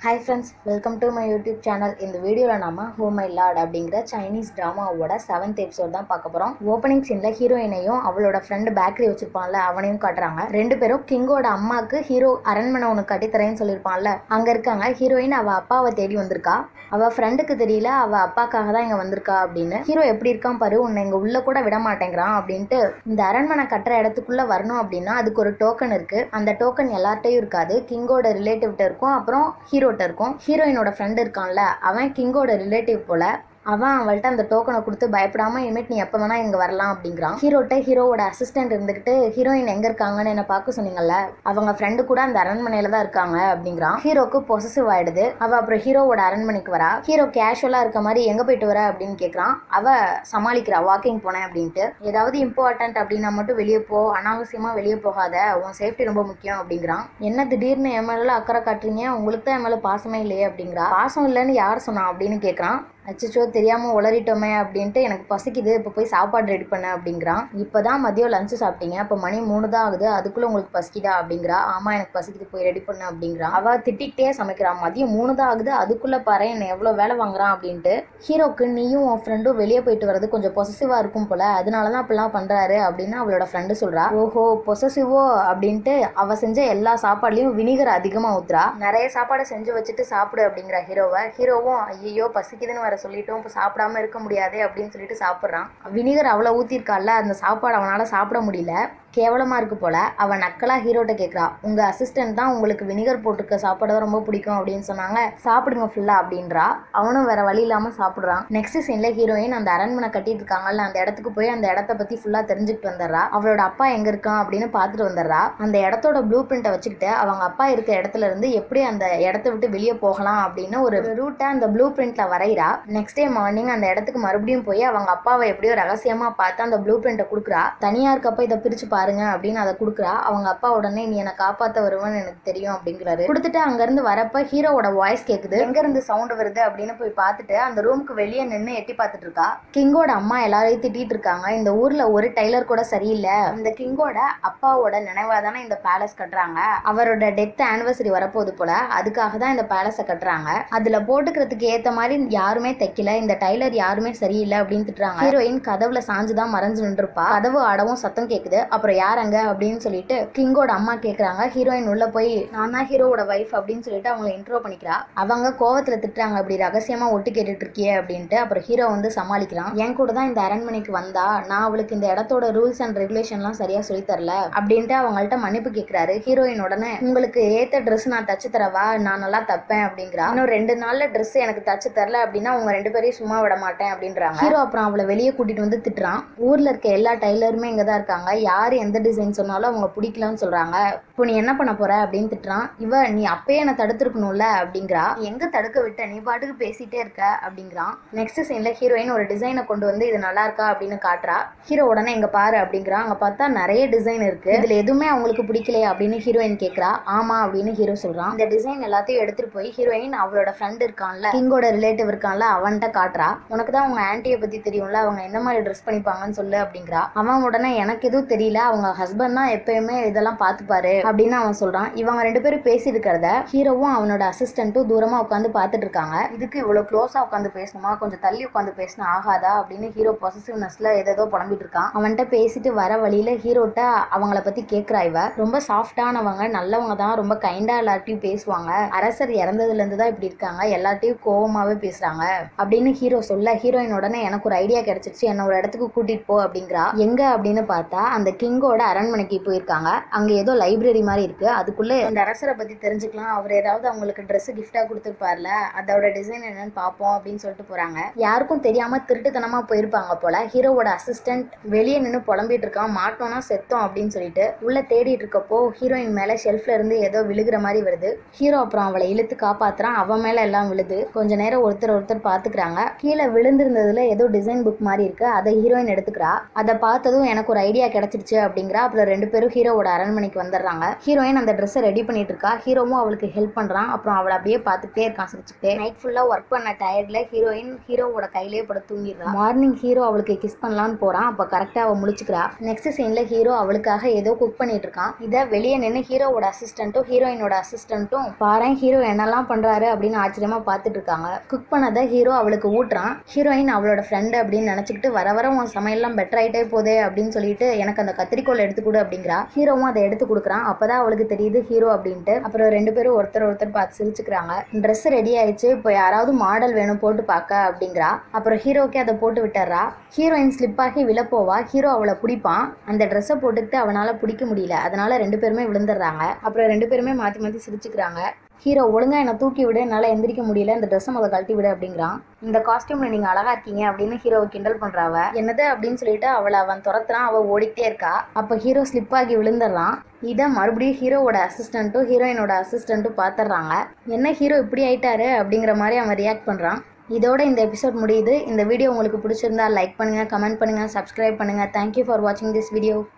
hi friends welcome to my YouTube channel இந்த வீடியோவில் நாம ஹோ மை லார்ட் அப்படிங்கிற சைனீஸ் ட்ராமாவோட செவன்த் எபிசோட் தான் பார்க்க போகிறோம் ஓப்பனிங் சீனில் ஹீரோயினையும் அவளோட ஃப்ரெண்டு பேக்கரி வச்சிருப்பான்ல அவனையும் காட்டுறாங்க ரெண்டு பேரும் கிங்கோட அம்மாவுக்கு ஹீரோ அரண்மனை ஒன்று கட்டித்தரேன்னு சொல்லியிருப்பான்ல அங்கே இருக்காங்க ஹீரோயின் அவள் அப்பாவை தேடி வந்திருக்கா அவள் ஃப்ரெண்டுக்கு தெரியல அவள் அப்பாக்காக தான் இங்கே வந்திருக்கா அப்படின்னு ஹீரோ எப்படி இருக்கான் பாரு உன்னை இங்கே உள்ள கூட விட மாட்டேங்கிறான் அப்படின்ட்டு இந்த அரண்மனை கட்டுற இடத்துக்குள்ள வரணும் அப்படின்னா அதுக்கு ஒரு டோக்கன் இருக்கு அந்த டோக்கன் எல்லார்ட்டையும் இருக்காது கிங்கோட ரிலேட்டிவ்கிட்ட இருக்கும் அப்புறம் ஹீரோட்ட இருக்கும் ஹீரோயினோட ஃப்ரெண்ட் இருக்கான்ல அவன் கிங்கோட ரிலேட்டிவ் போல அவன் அவள்கிட்ட அந்த டோக்கனை கொடுத்து பயப்படாம இனிமேட் நீ எப்போ வேணா இங்கே வரலாம் அப்படிங்கிறான் ஹீரோட்ட ஹீரோவோட அசிஸ்டன்ட் இருந்துக்கிட்டு ஹீரோயின் எங்கே இருக்காங்கன்னு என்ன பார்க்க சொன்னீங்கல்ல அவங்க ஃப்ரெண்டு கூட அந்த அரண்மனையில தான் இருக்காங்க அப்படிங்கிறான் ஹீரோக்கு பொசசிவ் ஆயிடுது அவ அப்புறம் ஹீரோவோட அரண்மனைக்கு வரா ஹீரோ கேஷுவலாக இருக்க மாதிரி எங்கே போயிட்டு வர அப்படின்னு கேட்குறான் அவ சமாளிக்கிறா வாக்கிங் போனேன் அப்படின்ட்டு ஏதாவது இம்பார்ட்டன்ட் அப்படின்னா மட்டும் வெளியே போ அனாவசியமா வெளியே போகாத உன் சேஃப்டி ரொம்ப முக்கியம் அப்படிங்கிறான் என்ன திடீர்னு என் மேல அக்கறை காட்டுறீங்க உங்களுக்கு தான் என் மேல பாசமே இல்லையே அப்படிங்கிறா பாசம் இல்லைன்னு யார் சொன்னா அப்படின்னு கேட்குறான் அச்சச்சோ தெரியாமல் உளறிட்டோமே அப்படின்ட்டு எனக்கு பசிக்குது இப்போ போய் சாப்பாடு ரெடி பண்ண அப்படிங்கிறான் இப்போ தான் மதியம் லஞ்சு சாப்பிட்டீங்க இப்போ மணி மூணு தான் ஆகுது அதுக்குள்ளே உங்களுக்கு பசிக்குதா அப்படிங்கிறா ஆமாம் எனக்கு பசிக்குது போய் ரெடி பண்ண அப்படிங்கிறான் அவள் திட்டிகிட்டே சமைக்கிறான் மதியம் மூணு தான் ஆகுது அதுக்குள்ளே பாரு என்னை எவ்வளோ வேலை வாங்குறான் அப்படின்ட்டு ஹீரோக்கு நீயும் உன் ஃப்ரெண்டும் வெளியே போயிட்டு வர்றது கொஞ்சம் பொசசிவாக இருக்கும் போல அதனால தான் அப்படிலாம் பண்ணுறாரு அப்படின்னு அவளோட ஃப்ரெண்டு சொல்கிறா ஓஹோ பொசசிவோ அப்படின்ட்டு அவள் செஞ்ச எல்லா சாப்பாடுலையும் வினிகர் அதிகமாக ஊத்துறா நிறைய சாப்பாடு செஞ்சு வச்சுட்டு சாப்பிடு அப்படிங்கிற ஹீரோவை ஹீரோவும் ஐயோ பசிக்குதுன்னு வர சொல்லிட்டோம் இப்போ சாப்பிடாம இருக்க முடியாதே அப்படின்னு சொல்லிட்டு சாப்பிட்றான் வினிகர் அவ்வளோ ஊற்றிருக்கால அந்த சாப்பாடு அவனால் சாப்பிட முடியல கேவலமாக இருக்கு போல அவன் நக்கலாக ஹீரோட்ட கேட்குறா உங்கள் அசிஸ்டன்ட் தான் உங்களுக்கு வினிகர் போட்டிருக்க சாப்பாடு தான் ரொம்ப பிடிக்கும் அப்படின்னு சொன்னாங்க சாப்பிடுங்க ஃபுல்லாக அப்படின்றா அவனும் வேற வழி இல்லாமல் சாப்பிட்றான் நெக்ஸ்ட் சீனில் ஹீரோயின் அந்த அரண்மனை கட்டிட்டு இருக்காங்கல்ல அந்த இடத்துக்கு போய் அந்த இடத்த பற்றி ஃபுல்லாக தெரிஞ்சுக்கிட்டு வந்துடுறா அவளோட அப்பா எங்கே இருக்கான் அப்படின்னு பார்த்துட்டு வந்துடுறா அந்த இடத்தோட ப்ளூ பிரிண்ட்டை வச்சுக்கிட்டு அவங்க அப்பா இருக்க இடத்துல இருந்து எப்படி அந்த இடத்த விட்டு வெளியே போகலாம் அப்படின்னு ஒரு ரூட்டை அந்த ப்ளூ பிரிண்ட்ல வரைகிறா நெக்ஸ்ட் டே மார்னிங் அந்த இடத்துக்கு மறுபடியும் போய் அவங்க அப்பாவை எப்படியோ ரகசியமா பார்த்து அந்த ப்ளூ பிரிண்ட்டை கொடுக்குறா தனியா இருக்கப்ப இதை பிரிச்சு பாருங்க அப்படின்னு அதை கொடுக்குறா அவங்க அப்பா உடனே நீ என்னை காப்பாத்த வருவேன்னு எனக்கு தெரியும் அப்படிங்கிறாரு கொடுத்துட்டு அங்க இருந்து வரப்ப ஹீரோவோட வாய்ஸ் கேக்குது எங்க இருந்து சவுண்ட் வருது அப்படின்னு போய் பார்த்துட்டு அந்த ரூமுக்கு வெளியே நின்று எட்டி பார்த்துட்டு இருக்கா கிங்கோட அம்மா எல்லாரையும் திட்டிட்டு இருக்காங்க இந்த ஊர்ல ஒரு டைலர் கூட சரியில்லை இந்த கிங்கோட அப்பாவோட நினைவா தானே இந்த பேலஸ் கட்டுறாங்க அவரோட டெத் ஆனிவர்சரி வரப்போகுது போல அதுக்காக தான் இந்த பேலஸை கட்டுறாங்க அதுல போட்டுக்கிறதுக்கு ஏத்த மாதிரி யாருமே தைக்கல இந்த டைலர் யாருமே சரியில்லை அப்படின்னு திட்டுறாங்க ஹீரோயின் கதவுல சாஞ்சுதான் மறைஞ்சு நின்றுப்பா கதவு ஆடவும் சத்தம் கேக்குது அப்புறம் யார் அங்க அப்படின்னு சொல்லிட்டு கிங்கோட அம்மா கேக்குறாங்க ஹீரோயின் உள்ள போய் நான் தான் ஹீரோவோட வைஃப் அப்படின்னு சொல்லிட்டு அவங்களை இன்ட்ரோ பண்ணிக்கிறா அவங்க கோவத்துல திட்டுறாங்க அப்படி ரகசியமா ஒட்டு கேட்டுட்டு இருக்கியே அப்படின்ட்டு அப்புறம் ஹீரோ வந்து சமாளிக்கிறான் என் கூட தான் இந்த அரண்மனைக்கு வந்தா நான் அவளுக்கு இந்த இடத்தோட ரூல்ஸ் அண்ட் ரெகுலேஷன்லாம் சரியா சொல்லி தரல அப்படின்ட்டு அவங்கள்ட்ட மன்னிப்பு கேக்குறாரு ஹீரோயின் உடனே உங்களுக்கு ஏத்த ட்ரெஸ் நான் தச்சு தரவா நான் நல்லா தப்பேன் அப்படிங்கிறா இன்னும் ரெண்டு நாள்ல ட்ரெஸ் எனக்கு தச்சு தரல அப்படின்னா அவங்க ரெண்டு பேரையும் சும்மா விட மாட்டேன் அப்படின்றாங்க ஹீரோ அப்புறம் அவளை வெளியே கூட்டிட்டு வந்து திட்டுறான் ஊர்ல இருக்க எல்லா டைலருமே இங்க தான் இருக்காங்க யாரு எந்த டிசைன் சொன்னாலும் அவங்க பிடிக்கலன்னு சொல்றாங்க இப்போ நீ என்ன பண்ண போற அப்படின்னு திட்டுறான் இவ நீ அப்பயே என்ன தடுத்திருக்கணும்ல அப்படிங்கிறா "நீ எங்க தடுக்க விட்ட நீ பாட்டுக்கு பேசிட்டே இருக்க அப்படிங்கிறான் நெக்ஸ்ட் சீன்ல ஹீரோயின் ஒரு டிசைனை கொண்டு வந்து இது நல்லா இருக்கா அப்படின்னு காட்டுறா ஹீரோ உடனே இங்க பாரு அப்படிங்கிறான் அங்க பார்த்தா நிறைய டிசைன் இருக்கு இதுல எதுவுமே அவங்களுக்கு பிடிக்கலையா அப்படின்னு ஹீரோயின் கேக்குறா ஆமா அப்படின்னு ஹீரோ சொல்றான் இந்த டிசைன் எல்லாத்தையும் எடுத்துட்டு போய் ஹீரோயின் அவளோட ஃப்ரெண்ட் இருக்கான்ல கிங்கோட ரிலேட்டிவ் இருக்கான்ல அவன்கிட்ட காட்டுறா உனக்கு தான் அவங்க ஆன்ட்டியை பத்தி தெரியும்ல அவங்க என்ன மாதிரி ட்ரெஸ் பண்ணிப்பாங்கன்னு சொல்லு அப்படிங்கிறா அவன் உடனே எனக்கு எதுவும் தெரியல அவங்க ஹஸ்பண்ட் தான் எப்பயுமே இதெல்லாம் பார்த்துப்பாரு அப்படின்னு அவன் சொல்றான் இவங்க ரெண்டு பேரும் பேசி இருக்கிறத ஹீரோவும் அவனோட அசிஸ்டன்ட்டும் தூரமா உட்காந்து பார்த்துட்டு இருக்காங்க இதுக்கு இவ்வளவு க்ளோஸா உட்காந்து பேசணுமா கொஞ்சம் தள்ளி உட்காந்து பேசினா ஆகாதா அப்படின்னு ஹீரோ பொசசிவ்னஸ்ல ஏதேதோ புலம்பிட்டு இருக்கான் அவன்கிட்ட பேசிட்டு வர வழியில ஹீரோட்ட அவங்கள பத்தி கேட்கிறா இவ ரொம்ப சாஃப்டானவங்க நல்லவங்க தான் ரொம்ப கைண்டா எல்லார்ட்டையும் பேசுவாங்க அரசர் இறந்ததுல இருந்து தான் இப்படி இருக்காங்க எல்லார்ட்டையும் கோவமாவே பேசுறாங்க அப்படின்னு ஹீரோ சொல்ல ஹீரோயின் உடனே எனக்கு ஒரு ஐடியா கிடைச்சிருச்சு என்ன ஒரு இடத்துக்கு கூட்டிட்டு போ அப்படிங்கிறா எங்க அப்படின்னு பார்த்தா அந்த கிங்கோட அரண்மனைக்கு போயிருக்காங்க அங்க ஏதோ லைப்ரரி மாதிரி இருக்கு அதுக்குள்ள இந்த அரசரை பத்தி தெரிஞ்சுக்கலாம் அவர் ஏதாவது அவங்களுக்கு Dress கிஃப்டா கொடுத்துருப்பார்ல அதோட டிசைன் என்னன்னு பார்ப்போம் அப்படின்னு சொல்லிட்டு போறாங்க யாருக்கும் தெரியாம திருட்டுத்தனமா போயிருப்பாங்க போல ஹீரோவோட அசிஸ்டன்ட் வெளியே நின்று புலம்பிட்டு இருக்கான் மாட்டோம்னா செத்தோம் அப்படின்னு சொல்லிட்டு உள்ள தேடிட்டு இருக்கப்போ ஹீரோயின் மேல ஷெல்ஃப்ல இருந்து ஏதோ விழுகிற மாதிரி வருது ஹீரோ அப்புறம் அவளை இழுத்து காப்பாத்துறான் அவன் மேல எல்லாம் விழுது கொஞ்ச நேரம் ஒருத்தர் ஒருத்தர் பாத்துக்கிறாங்க கீழே விழுந்திருந்ததுல ஏதோ டிசைன் புக் மாதிரி இருக்கு அதை ஹீரோயின் எடுத்துக்கிறா அதை பார்த்ததும் எனக்கு ஒரு ஐடியா கிடைச்சிருச்சு அப்படிங்கிறா அப்புறம் ரெண்டு பேரும் ஹீரோவோட அரண்மனைக்கு வந்துடுறாங்க ஹீரோயின் அந்த ட்ரெஸ்ஸை ரெடி பண்ணிட்டு இருக்கா ஹீரோவும் அவளுக்கு ஹெல்ப் பண்றான் அப்புறம் அவளை அப்படியே பார்த்துட்டே இருக்கான் சிரிச்சுட்டே நைட் ஃபுல்லா ஒர்க் பண்ண டயர்ட்ல ஹீரோயின் ஹீரோவோட கையிலேயே பட தூங்கிடுறா மார்னிங் ஹீரோ அவளுக்கு கிஸ் பண்ணலான்னு போறான் அப்ப கரெக்டா அவ முழிச்சுக்கிறா நெக்ஸ்ட் சீன்ல ஹீரோ அவளுக்காக ஏதோ குக் பண்ணிட்டு இருக்கான் இதை வெளியே நின்று ஹீரோவோட அசிஸ்டன்ட்டும் ஹீரோயினோட அசிஸ்டன்ட்டும் பாரு ஹீரோ என்னெல்லாம் பண்றாரு அப்படின்னு ஆச்சரியமா பார்த்துட்டு இருக்காங்க குக் பண்ணதை ஹீரோ அவளுக்கு ஊட்டுறான் ஹீரோயின் அவளோட ஃப்ரெண்டு அப்படின்னு நினச்சிக்கிட்டு வர வர உன் சமையல்லாம் பெட்டர் ஆகிட்டே போதே அப்படின்னு சொல்லிட்டு எனக்கு அந்த கத்திரிக்கோல் எடுத்து கொடு அப்படிங்கிறா ஹீரோவும் அதை எடுத்து கொடுக்குறான் அப்பதான் அவளுக்கு தெரியுது ஹீரோ அப்படின்ட்டு அப்புறம் ரெண்டு பேரும் ஒருத்தர் ஒருத்தர் பார்த்து சிரிச்சுக்கிறாங்க ட்ரெஸ் ரெடி ஆயிடுச்சு இப்போ யாராவது மாடல் வேணும் போட்டு பார்க்க அப்படிங்கிறா அப்புறம் ஹீரோக்கே அதை போட்டு விட்டுறா ஹீரோயின் ஸ்லிப் ஆகி விழப்போவா ஹீரோ அவளை பிடிப்பான் அந்த ட்ரெஸ்ஸை போட்டுக்கிட்டு அவனால பிடிக்க முடியல அதனால ரெண்டு பேருமே விழுந்துடுறாங்க அப்புறம் ரெண்டு பேருமே மாற்றி மாற்றி சிரிச்சுக்கிறாங்க ஹீரோ ஒழுங்கா என்னை தூக்கி விடு என்னால் எந்திரிக்க முடியல இந்த ட்ரெஸ்ஸை முதல் கழட்டி விடு அப்படிங்கிறான் இந்த காஸ்டியூம்ல நீங்க அழகா இருக்கீங்க அப்படின்னு ஹீரோவை கிண்டல் பண்றாவ என்னது அப்படின்னு சொல்லிட்டு அவளை அவன் துரத்துறான் அவ ஓடிக்கிட்டே இருக்கா அப்ப ஹீரோ ஸ்லிப் ஆகி விழுந்துடுறான் இதை மறுபடியும் ஹீரோவோட அசிஸ்டண்ட்டும் ஹீரோயினோட அசிஸ்டண்ட்டும் பார்த்துடுறாங்க என்ன ஹீரோ இப்படி ஆயிட்டாரு அப்படிங்கிற மாதிரி அவன் ரியாக்ட் பண்றான் இதோட இந்த எபிசோட் முடியுது இந்த வீடியோ உங்களுக்கு பிடிச்சிருந்தா லைக் பண்ணுங்க கமெண்ட் பண்ணுங்க சப்ஸ்கிரைப் பண்ணுங்க தேங்க்யூ ஃபார் வாட்சிங் திஸ் வீடியோ